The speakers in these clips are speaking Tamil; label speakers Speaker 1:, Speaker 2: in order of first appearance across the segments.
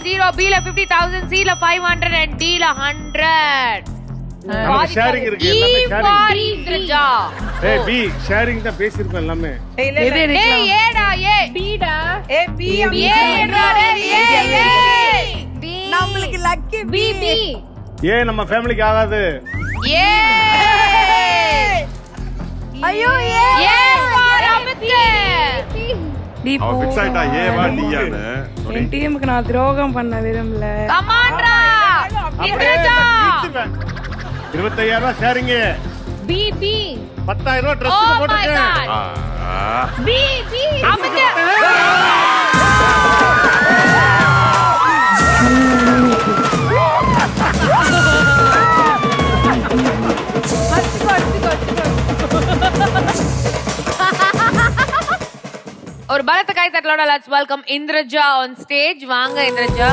Speaker 1: ஜீரோ பில பிப்டி தௌசண்ட் சில five hundred and till hundred
Speaker 2: நமக்கு ஷேரிங் இருக்கு எல்லாமே ஷேரிங்
Speaker 1: இந்திரஜா
Speaker 2: ஏய் பி ஷேரிங் தான் பேசியிருக்கோம் எல்லாமே
Speaker 3: ஏய், இல்ல, இல்ல.
Speaker 1: ஏய் ஏடா ஏ
Speaker 4: பீடா
Speaker 3: ஏ, பி அம்மி.
Speaker 1: ஏடா ஏ ஏ
Speaker 3: நம்மளுக்கு லக்கி
Speaker 4: பி பி
Speaker 2: ஏ நம்ம ஃபேமிலிக்கு ஆகாது
Speaker 1: ஏ
Speaker 3: ஐயோ ஏ
Speaker 1: ஏ ஃபார் அமித்கே
Speaker 5: டி
Speaker 6: அவன் ஃபிக்ஸ் ஆயிட்டா
Speaker 5: போங்க.
Speaker 6: ஏவா டியான்னு
Speaker 5: என் டீமுக்கு நான் துரோகம் பண்ண விரும்பல
Speaker 1: கமான்டா இந்திரஜா
Speaker 2: இருபத்தையாயிரம் ரூபாய் ஷேரிங்
Speaker 4: பி பி
Speaker 2: பத்தாயிரம் ரூபாய்
Speaker 1: ஓ
Speaker 2: ட்ரெஸ்
Speaker 1: மை
Speaker 2: போட்டுருக்கேன்
Speaker 1: காட்
Speaker 4: பி பி
Speaker 1: அமித்கே ஒரு பலத்த கை தட்டலோட let's welcome Indraja on stage வாங்க இந்திரஜா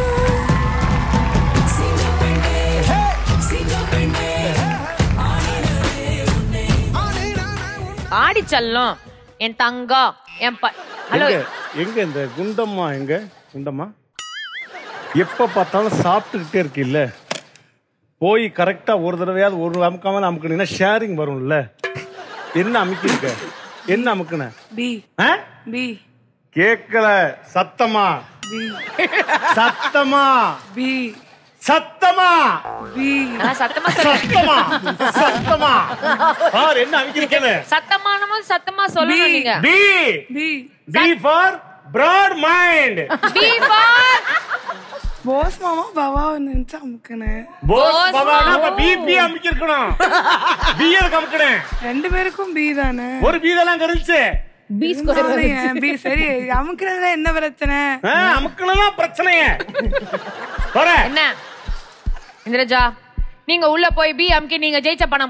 Speaker 1: ஆடி செல்லம் என் தங்கம் என் ப ஹலோ
Speaker 2: எங்க எங்க இந்த குண்டம்மா எங்க குண்டம்மா எப்ப பார்த்தாலும் சாப்பிட்டுக்கிட்டே இருக்கு இல்ல போய் கரெக்டா ஒரு தடவையாவது ஒரு அமுக்காம அமுக்கணும்னா ஷேரிங் வரும்ல என்ன அமுக்கிருக்க என்ன அமுக்குன
Speaker 5: பி
Speaker 2: ஆ?
Speaker 5: பி
Speaker 2: கேக்கல சத்தமா
Speaker 5: பி
Speaker 2: சத்தமா
Speaker 5: பி
Speaker 2: சத்தமா
Speaker 5: பி
Speaker 1: நான் சத்தமா சொல்ல
Speaker 2: சத்தமா சத்தமா பார் என்ன அமுக்கிருக்கேன்னு
Speaker 1: சத்தமானமும் சத்தமா சொல்லணும் நீங்க
Speaker 2: B
Speaker 5: B
Speaker 2: B for broad mind
Speaker 1: B for
Speaker 5: boss மாமா பவா நினைச்சு அமுக்குனேன்
Speaker 2: போஸ்
Speaker 1: Boss
Speaker 2: பவானா அப்ப
Speaker 1: மாமா.
Speaker 2: பிபி அமுக்கிருக்கணும் பி எதுக்கு அமுக்கினேன்
Speaker 5: ரெண்டு பேருக்கும் பி தானே
Speaker 2: ஒரு பி தான் இருந்துச்சு
Speaker 4: பி ஸ்கொயர்
Speaker 5: இருந்தாலும் ஏன் பி சரி அமுக்குறதுல என்ன பிரச்சனை
Speaker 2: ஆ, அமுக்கணும்தான் பிரச்சனையே வர
Speaker 1: என்ன இந்திரஜா நீங்க உள்ள போய் பி அம்கி நீங்க ஜெயிச்ச பணம்